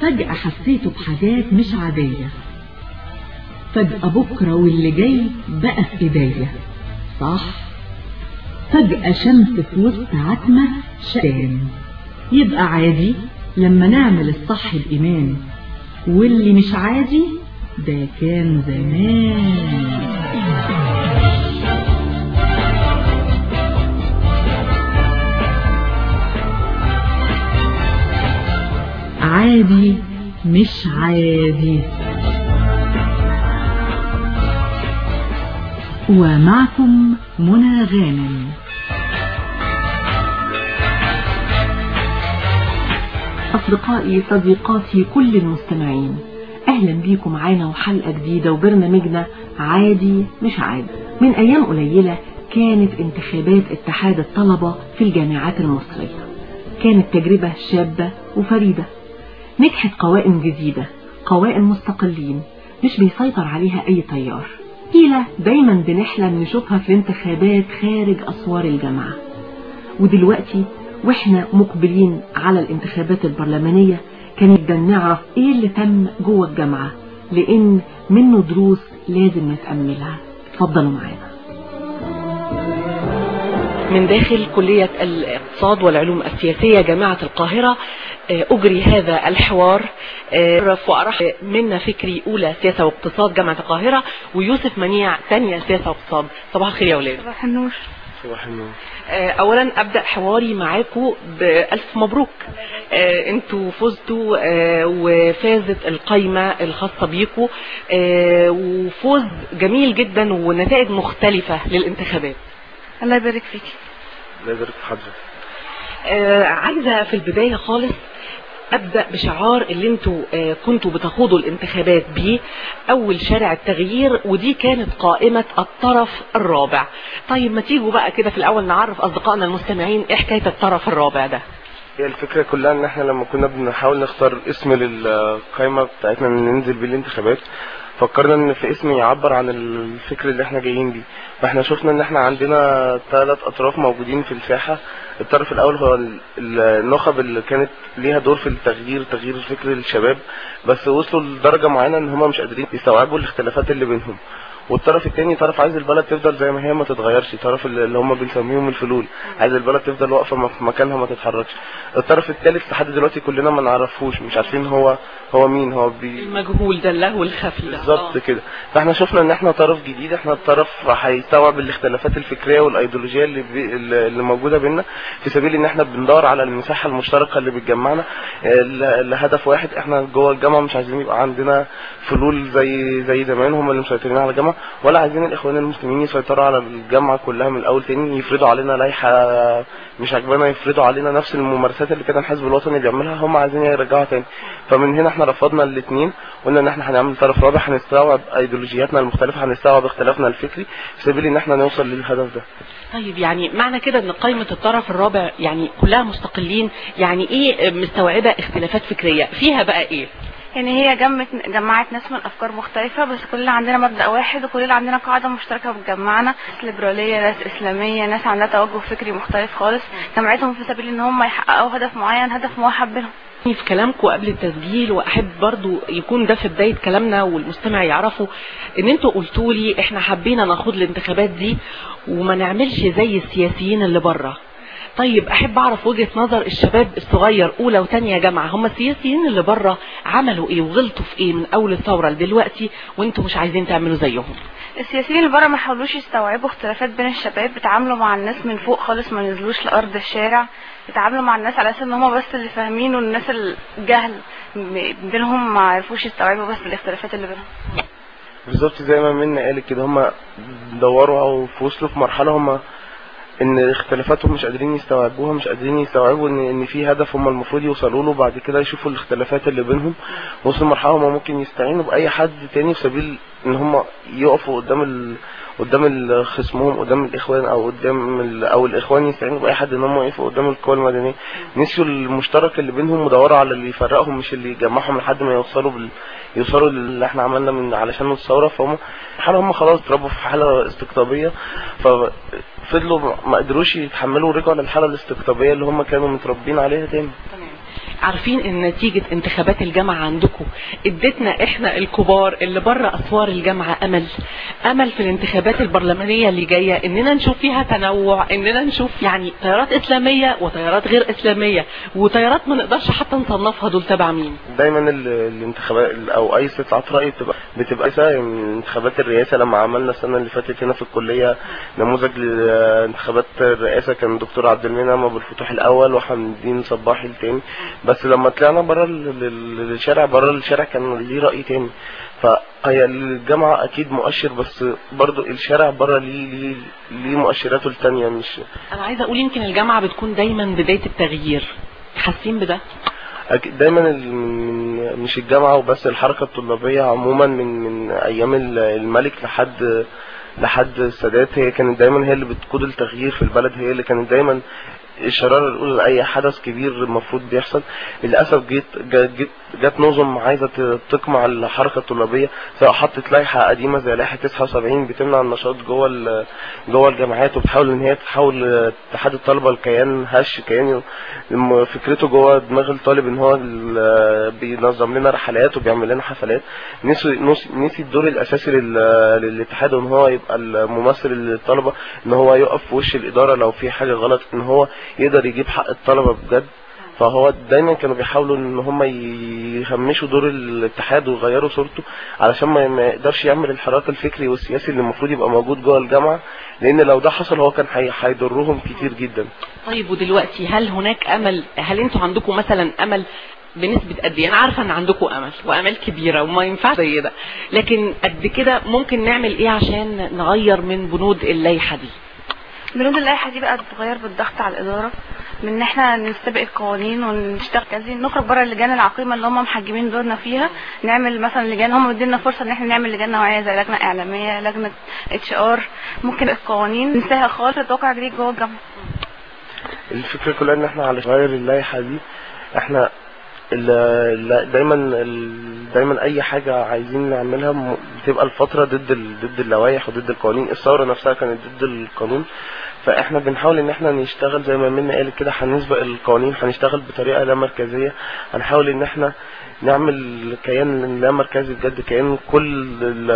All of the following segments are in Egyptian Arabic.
فجأة حسيته بحاجات مش عادية فجأة بكرة واللي جاي بقى في ايديا صح فجأة شمس في وسط عتمة شقان يبقى عادي لما نعمل الصح الإيمان واللي مش عادي ده كان زمان عادي مش عادي ومعكم منى غانم أصدقائي صديقاتي كل المستمعين أهلا بيكم معانا وحلقة جديدة وبرنامجنا عادي مش عادي من أيام قليلة كانت انتخابات اتحاد الطلبة في الجامعات المصرية كانت تجربة شابة وفريدة نجحت قوائم جديدة قوائم مستقلين مش بيسيطر عليها أي تيار قيلة دايما بنحلم نشوفها في الانتخابات خارج أسوار الجامعة ودلوقتي واحنا مقبلين على الانتخابات البرلمانية كان جدا نعرف ايه اللي تم جوه الجامعة لان منه دروس لازم نتأملها اتفضلوا معانا من داخل كلية الاقتصاد والعلوم السياسية جامعة القاهرة أجري هذا الحوار وأرح منا فكري أولى سياسة واقتصاد جامعة القاهرة ويوسف منيع ثانية سياسة واقتصاد صباح الخير يا أولاد صباح النور صباح النور اولا ابدا حواري معاكم بالف مبروك انتوا فزتوا وفازت القايمه الخاصه بيكم وفوز جميل جدا ونتائج مختلفه للانتخابات الله يبارك فيكي الله يبارك في حضرتك عايزه في البدايه خالص ابدا بشعار اللي انتوا آه كنتوا بتخوضوا الانتخابات بيه اول شارع التغيير ودي كانت قائمه الطرف الرابع طيب ما تيجوا بقى كده في الاول نعرف اصدقائنا المستمعين ايه حكايه الطرف الرابع ده هي الفكره كلها ان احنا لما كنا بنحاول نختار اسم للقائمه بتاعتنا ان ننزل بيه الانتخابات فكرنا ان في اسم يعبر عن الفكر اللي احنا جايين بيه فاحنا شفنا ان احنا عندنا ثلاث اطراف موجودين في الساحه الطرف الاول هو النخب اللي كانت ليها دور في التغيير تغيير فكر الشباب بس وصلوا لدرجه معينه ان هم مش قادرين يستوعبوا الاختلافات اللي بينهم والطرف الثاني طرف عايز البلد تفضل زي ما هي ما تتغيرش طرف اللي هم بنسميهم الفلول عايز البلد تفضل واقفه في مكانها ما تتحركش الطرف الثالث لحد دلوقتي كلنا ما نعرفوش مش عارفين هو هو مين هو بي المجهول ده اللهو الخفي ده بالظبط كده فاحنا شفنا ان احنا طرف جديد احنا الطرف هيستوعب الاختلافات الفكريه والايديولوجيه اللي بي اللي موجوده بينا في سبيل ان احنا بندور على المساحه المشتركه اللي بتجمعنا لهدف واحد احنا جوه الجامعه مش عايزين يبقى عندنا فلول زي زي زمان هم اللي مسيطرين على الجامعه ولا عايزين الاخوان المسلمين يسيطروا على الجامعه كلها من الاول تاني يفرضوا علينا لائحه مش عاجبانا يفرضوا علينا نفس الممارسات اللي كان الحزب الوطني بيعملها هم عايزين يرجعوها تاني فمن هنا احنا رفضنا الاثنين قلنا ان احنا هنعمل طرف رابع هنستوعب ايديولوجياتنا المختلفه هنستوعب اختلافنا الفكري في سبيل ان احنا نوصل للهدف ده طيب يعني معنى كده ان قائمه الطرف الرابع يعني كلها مستقلين يعني ايه مستوعبه اختلافات فكريه فيها بقى ايه يعني هي جمت جمعت ناس من افكار مختلفه بس كلنا عندنا مبدا واحد وكلنا عندنا قاعده مشتركه بتجمعنا ناس ليبراليه ناس اسلاميه ناس عندها توجه فكري مختلف خالص جمعتهم في سبيل ان هم يحققوا هدف معين هدف موحد بينهم في كلامكم قبل التسجيل واحب برضو يكون ده في بدايه كلامنا والمستمع يعرفوا ان انتوا قلتوا لي احنا حبينا ناخد الانتخابات دي وما نعملش زي السياسيين اللي بره طيب احب اعرف وجهه نظر الشباب الصغير اولى وثانيه جامعه هم السياسيين اللي بره عملوا ايه وغلطوا في ايه من اول الثوره لدلوقتي وانتم مش عايزين تعملوا زيهم السياسيين اللي بره ما حاولوش يستوعبوا اختلافات بين الشباب بيتعاملوا مع الناس من فوق خالص ما نزلوش لارض الشارع بيتعاملوا مع الناس على اساس ان هم بس اللي فاهمين والناس الجهل بينهم ما عرفوش يستوعبوا بس الاختلافات اللي بينهم بالظبط زي ما منى قالت كده هم دوروا او وصلوا في مرحله هم ان اختلافاتهم مش قادرين يستوعبوها مش قادرين يستوعبوا ان ان في هدف هم المفروض يوصلوا له بعد كده يشوفوا الاختلافات اللي بينهم وصلوا مرحله هم ممكن يستعينوا باي حد تاني في سبيل ان هم يقفوا قدام ال... قدام خصمهم قدام الاخوان او قدام ال... او الاخوان يستعينوا باي حد ان هم يقفوا قدام القوى المدنيه نسيوا المشترك اللي بينهم ودوروا على اللي يفرقهم مش اللي يجمعهم لحد ما يوصلوا بال... يوصلوا اللي احنا عملنا من علشان الثوره فهم حاله هم خلاص اتربوا في حاله استقطابيه ففضلوا ما قدروش يتحملوا ورجعوا للحاله الاستقطابيه اللي هم كانوا متربين عليها تاني تمام عارفين ان نتيجة انتخابات الجامعة عندكم ادتنا احنا الكبار اللي بره اسوار الجامعة امل امل في الانتخابات البرلمانية اللي جاية اننا نشوف فيها تنوع اننا نشوف يعني تيارات اسلامية وتيارات غير اسلامية وتيارات ما نقدرش حتى نصنفها دول تبع مين دايما ال- الانتخابات او اي استطلاعات راي بتبقى بتبقى سهلة من انتخابات الرئاسه لما عملنا السنه اللي فاتت هنا في الكليه نموذج لانتخابات الرئاسه كان الدكتور عبد المنعم ابو الفتوح الاول وحمدين صباحي التاني بس لما طلعنا بره الشارع بره الشارع كان ليه راي تاني فهي الجامعه اكيد مؤشر بس برضو الشارع بره ليه ليه ليه مؤشراته التانية مش انا عايزة اقول يمكن الجامعة بتكون دايما بداية التغيير حاسين بده أكيد دايما ال- من- مش الجامعة وبس الحركة الطلابية عموما من من أيام ال- الملك لحد لحد السادات هي كانت دايما هي اللي بتقود التغيير في البلد هي اللي كانت دايما الشرارة الأولى لأي حدث كبير المفروض بيحصل للأسف جيت جت جت, جت نظم عايزة ت- تقمع الحركة الطلابية سواء حطت لائحة قديمة زي لائحة 79 بتمنع النشاط جوه ال- جوه الجامعات وبتحاول إن هي تحول اتحاد الطلبة لكيان هش كيان الم- فكرته جوه دماغ الطالب إن هو ال- بينظم لنا رحلات وبيعمل لنا حفلات نسي نسي نسي الدور الأساسي لل- للاتحاد وإن هو يبقى الممثل للطلبة إن هو يقف في وش الإدارة لو في حاجة غلط إن هو يقدر يجيب حق الطلبة بجد فهو دايما كانوا بيحاولوا ان هم يهمشوا دور الاتحاد ويغيروا صورته علشان ما ما يقدرش يعمل الحراك الفكري والسياسي اللي المفروض يبقى موجود جوه الجامعه لان لو ده حصل هو كان هي- هيضرهم كتير جدا طيب ودلوقتي هل هناك امل هل انتوا عندكم مثلا امل بنسبة قد ايه؟ انا عارفة ان عندكم امل وامال كبيرة وما ينفعش زي ده لكن قد كده ممكن نعمل ايه عشان نغير من بنود اللائحة دي بنود اللائحة دي بقى تتغير بالضغط على الإدارة من إن إحنا نستبق القوانين ونشتغل عايزين نخرج بره اللجان العقيمة اللي هم محجمين دورنا فيها نعمل مثلا لجان هم مدينا فرصة إن إحنا نعمل لجان نوعية زي لجنة إعلامية لجنة اتش ار ممكن القوانين ننساها خالص تتوقع جديد جوه الجامعة الفكره كلها ان احنا على غير اللائحه دي احنا ال- ال- دايما ال- دايما اي حاجه عايزين نعملها م- بتبقى الفتره ضد ال- ضد اللوائح وضد القوانين الثوره نفسها كانت ضد القانون فاحنا بنحاول ان احنا نشتغل زي ما منى قالت كده هنسبق القوانين هنشتغل بطريقه لا مركزيه هنحاول ان احنا نعمل كيان لا مركزي بجد كيان كل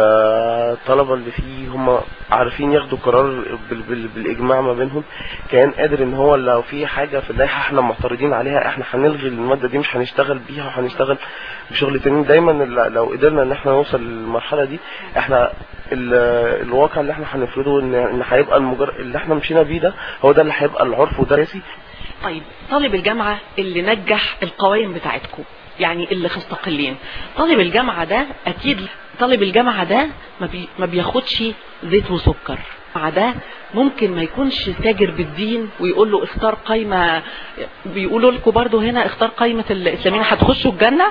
الطلبه اللي فيه هم عارفين ياخدوا قرار بال- بال- بالاجماع ما بينهم كيان قادر ان هو لو في حاجه في اللائحه احنا معترضين عليها احنا هنلغي الماده دي مش هنشتغل بيها وهنشتغل بشغل تاني دايما ال- لو قدرنا ان احنا نوصل للمرحله دي احنا ال- الواقع اللي احنا هنفرضه ان ان هيبقى المجر... اللي احنا مشينا بيه ده هو ده اللي هيبقى العرف وده الاساسي طيب طالب الجامعة اللي نجح القوائم بتاعتكم يعني اللي مستقلين طالب الجامعة ده اكيد طالب الجامعة ده ما, بي ما بياخدش زيت وسكر مع ده ممكن ما يكونش تاجر بالدين ويقول له اختار قايمة بيقولوا لكم برضو هنا اختار قايمة الاسلاميين هتخشوا الجنة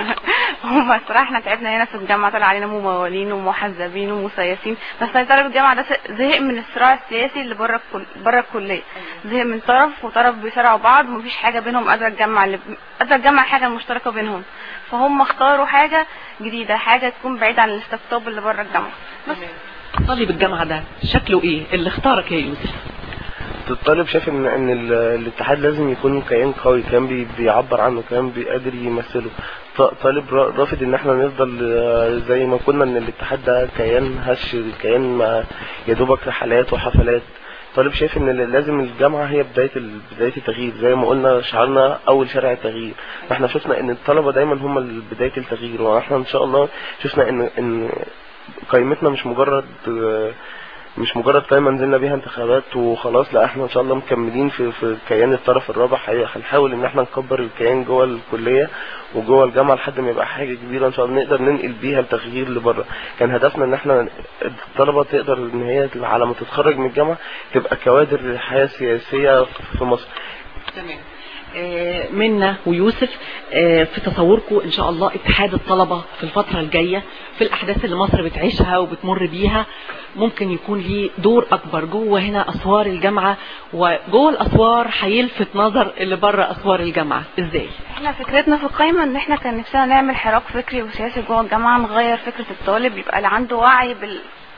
هم الصراحة احنا تعبنا هنا في الجامعة طلع علينا ممولين ومحزبين ومسيسين بس طالب الجامعة ده زهق من الصراع السياسي اللي بره الكل بره الكلية زهق من طرف وطرف بيصارعوا بعض ومفيش حاجة بينهم قادرة تجمع اللي قادرة تجمع حاجة مشتركة بينهم فهم اختاروا حاجة جديدة حاجة تكون بعيدة عن الاستقطاب اللي بره الجامعة بس طالب الجامعة ده شكله ايه اللي اختارك يا يوسف الطالب شايف ان ان ال- الاتحاد لازم يكون كيان قوي كيان بي- بيعبر عنه كيان بيقدر يمثله ط- طالب را- رافض ان احنا نفضل آه، زي ما كنا ان الاتحاد ده كيان هش كيان ما يا دوبك رحلات وحفلات طالب شايف ان ال- لازم الجامعه هي بدايه ال- بدايه التغيير زي ما قلنا شعارنا اول شارع التغيير احنا شفنا ان الطلبه دايما هم ال- بدايه التغيير واحنا ان شاء الله شفنا ان ان قائمتنا مش مجرد آه، مش مجرد قائمة نزلنا بيها انتخابات وخلاص لا احنا ان شاء الله مكملين في في كيان الطرف الرابع هي- هنحاول ان احنا نكبر الكيان جوه الكلية وجوه الجامعة لحد ما يبقى حاجة كبيرة ان شاء الله نقدر ننقل بيها التغيير لبره كان هدفنا ان احنا الطلبة تقدر ان هي على ما تتخرج من الجامعة تبقى كوادر للحياة السياسية في مصر تمام آه، منا ويوسف آه، في تصوركم ان شاء الله اتحاد الطلبة في الفترة الجاية في الاحداث اللي مصر بتعيشها وبتمر بيها ممكن يكون ليه دور اكبر جوه هنا اسوار الجامعة وجوه الاسوار هيلفت نظر اللي بره اسوار الجامعة ازاي احنا فكرتنا في القايمة ان احنا كان نفسنا نعمل حراك فكري وسياسي جوه الجامعة نغير فكرة الطالب يبقى اللي عنده وعي بال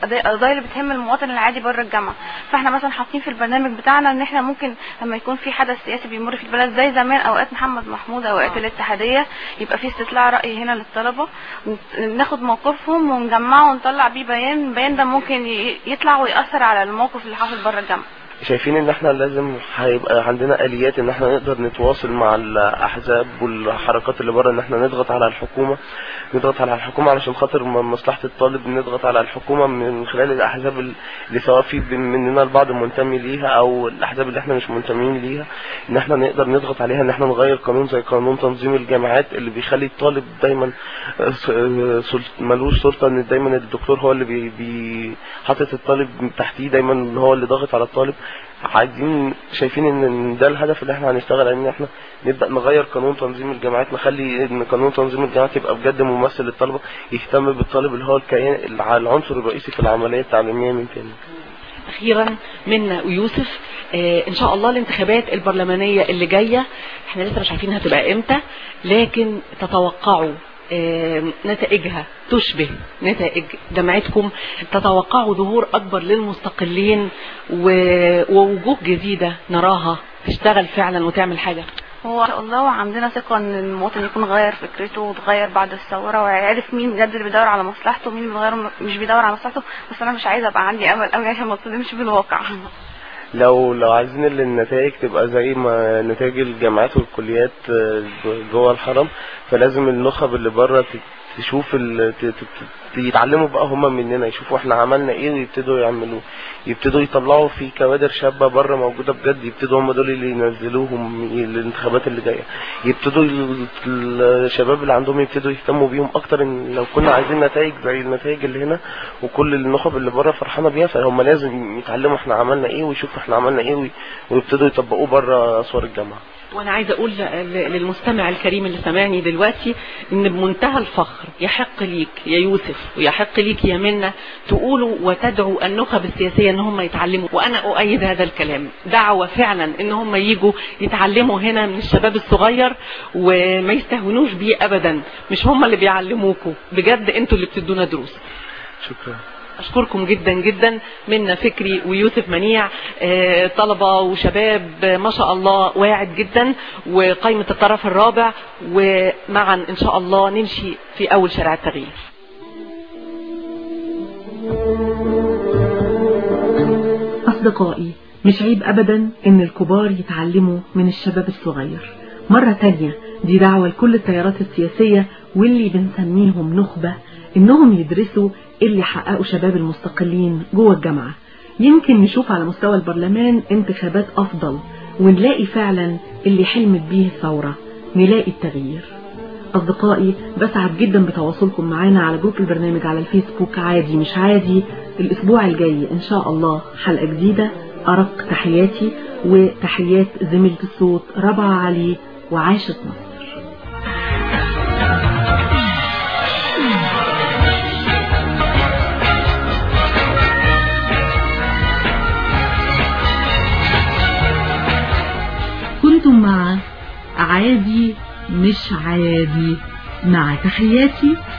القضايا القضايا اللي بتهم المواطن العادي بره الجامعه فاحنا مثلا حاطين في البرنامج بتاعنا ان احنا ممكن لما يكون في حدث سياسي بيمر في البلد زي زمان اوقات محمد محمود اوقات الاتحاديه يبقى في استطلاع راي هنا للطلبه ناخد موقفهم ونجمعه ونطلع بيه بيان البيان ده ممكن ي- يطلع ويأثر على الموقف اللي حاصل بره الجامعه شايفين ان احنا لازم هيبقى عندنا اليات ان احنا نقدر نتواصل مع الاحزاب والحركات اللي بره ان احنا نضغط على الحكومه نضغط على الحكومه علشان خاطر م- مصلحه الطالب نضغط على الحكومه من خلال الاحزاب اللي سواء في بين- مننا البعض منتمي ليها او الاحزاب اللي احنا مش منتمين ليها ان احنا نقدر نضغط عليها ان احنا نغير قانون زي قانون تنظيم الجامعات اللي بيخلي الطالب دايما آه، س- آه، سل- ملوش سلطه ان دايما الدكتور هو اللي بي- بي حاطط الطالب تحتيه دايما هو اللي ضاغط على الطالب عايزين شايفين ان ده الهدف اللي احنا هنشتغل عليه ان احنا نبدا نغير قانون تنظيم الجامعات نخلي ان قانون تنظيم الجامعات يبقى بجد ممثل للطلبه يهتم بالطالب اللي هو الكيان العنصر الرئيسي في العمليه التعليميه من تاني اخيرا منا ويوسف آه ان شاء الله الانتخابات البرلمانيه اللي جايه احنا لسه مش عارفين هتبقى امتى لكن تتوقعوا آه نتائجها تشبه نتائج جامعتكم تتوقعوا ظهور اكبر للمستقلين و- ووجوه جديده نراها تشتغل فعلا وتعمل حاجه هو ان شاء الله وعندنا ثقه ان المواطن يكون غير فكرته وتغير بعد الثوره ويعرف مين بجد اللي بيدور على مصلحته ومين اللي بيغير مش بيدور على مصلحته بس انا مش عايزه ابقى عندي امل قوي عشان ما اتصدمش بالواقع لو لو عايزين ال- النتائج تبقى زي ما نتائج الجامعات والكليات آه، جوه الحرم فلازم النخب اللي بره ت- تشوف ال... ت... ت... ت... يتعلموا بقى هما مننا يشوفوا احنا عملنا ايه ويبتدوا يعملوا يبتدوا يطلعوا في كوادر شابة بره موجودة بجد يبتدوا هم دول اللي ينزلوهم الانتخابات اللي جاية يبتدوا ال- الشباب اللي عندهم يبتدوا يهتموا بيهم اكتر ان لو كنا عايزين نتائج زي النتائج اللي هنا وكل النخب اللي بره فرحانة بيها فهم لازم يتعلموا احنا عملنا ايه ويشوفوا احنا عملنا ايه وي- ويبتدوا يطبقوه بره اسوار الجامعة وانا عايزه اقول ل- ل- للمستمع الكريم اللي سامعني دلوقتي ان بمنتهى الفخر يحق ليك يا يوسف ويحق ليك يا منى تقولوا وتدعوا النخب السياسيه ان هم يتعلموا وانا اؤيد هذا الكلام دعوه فعلا ان هم يجوا يتعلموا هنا من الشباب الصغير وما يستهونوش بيه ابدا مش هم اللي بيعلموكوا بجد انتوا اللي بتدونا دروس شكرا اشكركم جدا جدا منا فكري ويوسف منيع آه، طلبه وشباب آه، ما شاء الله واعد جدا وقائمه الطرف الرابع ومعا ان شاء الله نمشي في اول شارع التغيير أصدقائي مش عيب أبدا إن الكبار يتعلموا من الشباب الصغير مرة تانية دي دعوة لكل التيارات السياسية واللي بنسميهم نخبة إنهم يدرسوا اللي حققوا شباب المستقلين جوه الجامعة يمكن نشوف على مستوى البرلمان انتخابات أفضل ونلاقي فعلا اللي حلمت بيه الثورة نلاقي التغيير أصدقائي بسعد جدا بتواصلكم معانا على جروب البرنامج على الفيسبوك عادي مش عادي الأسبوع الجاي إن شاء الله حلقة جديدة أرق تحياتي وتحيات زميلة الصوت ربع علي وعاشت مصر كنتم مع عادي مش عادي مع تحياتي